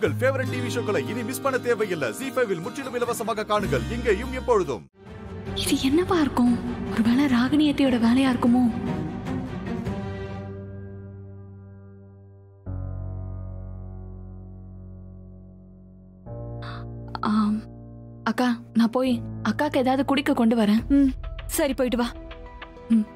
உங்கள் favourite TV ஷோக்களை இனி miss பண்ண தேவையில்லை ஜி ஃபைவில் முற்றிலும் இலவசமாக காணுங்கள் இங்கேயும் எப்பொழுதும் இது என்னவா இருக்கும் ஒருவேளை ராகினியத்தையோட வேலையா இருக்குமோ ஆம். அக்கா நான் போய் அக்காக்கு ஏதாவது குடிக்க கொண்டு வரேன் ம் சரி போயிட்டு வா ம்.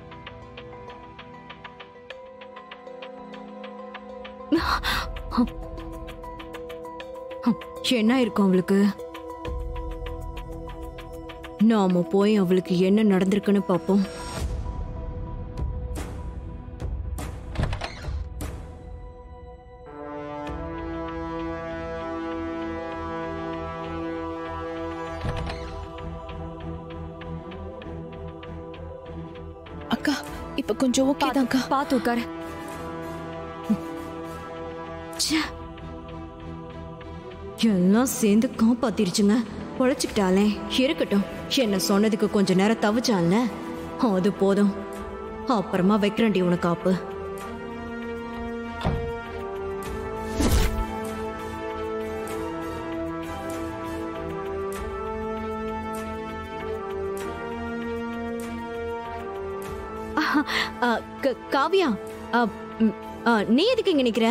என்ன இருக்கும் அவளுக்கு நாம போய் அவளுக்கு என்ன நடந்திருக்குன்னு பாப்போம் அக்கா இப்ப கொஞ்சம் ஓகே தான்க்கா பார்த்து உட்காரு ச்சே. எல்லாம் சேர்ந்து காப்பாத்திருச்சுங்க பொழைச்சுக்கிட்டாலே இருக்கட்டும் என்ன சொன்னதுக்கு கொஞ்ச நேரம் தவிச்சான்ல அது போதும் அப்புறமா வைக்கிறேன்டி உனக்கு காப்பு ஆஹா, ஆ, க- காவியா ஆ, ம், ஆ, நீ எதுக்கு இங்க நிக்கிற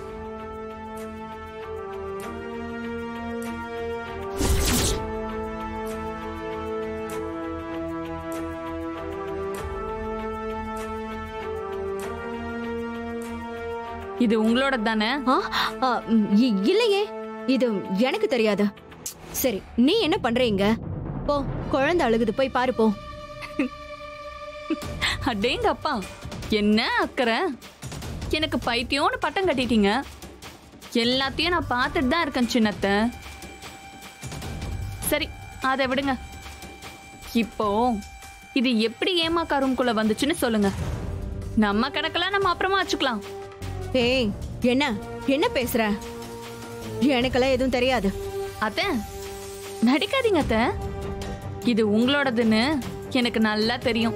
இது உங்களோட தானே ஆ, ஆ, ம், இ- இல்லையே இது எனக்கு தெரியாது சரி நீ என்ன பண்றீங்க போ குழந்தை அழுகுது போய் பாரு போ அடேங்க அப்பா என்ன அக்கறை எனக்கு பைத்தியம்னு பட்டம் கட்டிட்டீங்க எல்லாத்தையும் நான் பார்த்துட்டு தான் இருக்கேன் சின்னத்தை சரி அதை விடுங்க இப்போ இது எப்படி ஏமாக்கா ரூம்குள்ள வந்துச்சுன்னு சொல்லுங்க நம்ம கணக்கெல்லாம் நம்ம அப்புறமா வச்சுக்கலாம் ஏய் என்ன என்ன பேசுற எனக்கெல்லாம் எதுவும் தெரியாது அத்தை நடிக்காதீங்க அத்தை இது உங்களோடதுன்னு எனக்கு நல்லா தெரியும்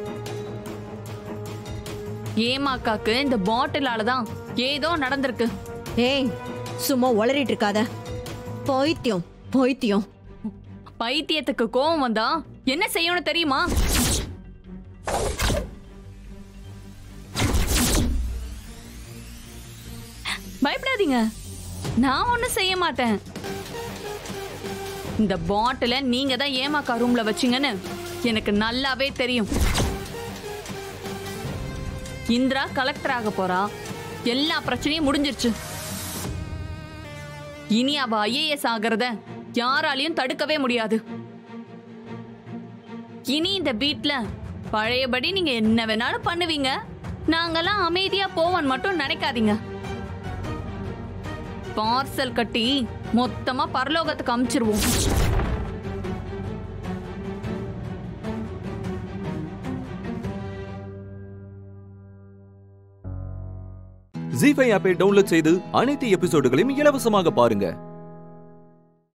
ஏமாக்காக்கு இந்த பாட்டிலால தான் ஏதோ நடந்திருக்கு ஏய் சும்மா உளறிட்டு இருக்காத பைத்தியம் பைத்தியம் பைத்தியத்துக்கு கோவம் வந்தா என்ன செய்யணும் தெரியுமா பயப்படாதீங்க நான் ஒண்ணும் செய்ய மாட்டேன் இந்த பாட்டில நீங்க தான் ஏமாக்கா ரூம்ல வச்சீங்கன்னு எனக்கு நல்லாவே தெரியும் இந்திரா கலெக்டர் ஆக போறா எல்லா பிரச்சனையும் முடிஞ்சிருச்சு இனி அவ ஐஏஎஸ் ஆகிறத யாராலையும் தடுக்கவே முடியாது இனி இந்த வீட்ல பழையபடி நீங்க என்ன வேணாலும் பண்ணுவீங்க நாங்கெல்லாம் அமைதியா போவோம் மட்டும் நினைக்காதீங்க பார்சல் கட்டி மொத்தமா பரலோகத்துக்கு அமிச்சிருவோம் ஜி ஃபைவ் ஆப்பை டவுன்லோட் செய்து அனைத்து எபிசோடுகளையும் இலவசமாக பாருங்க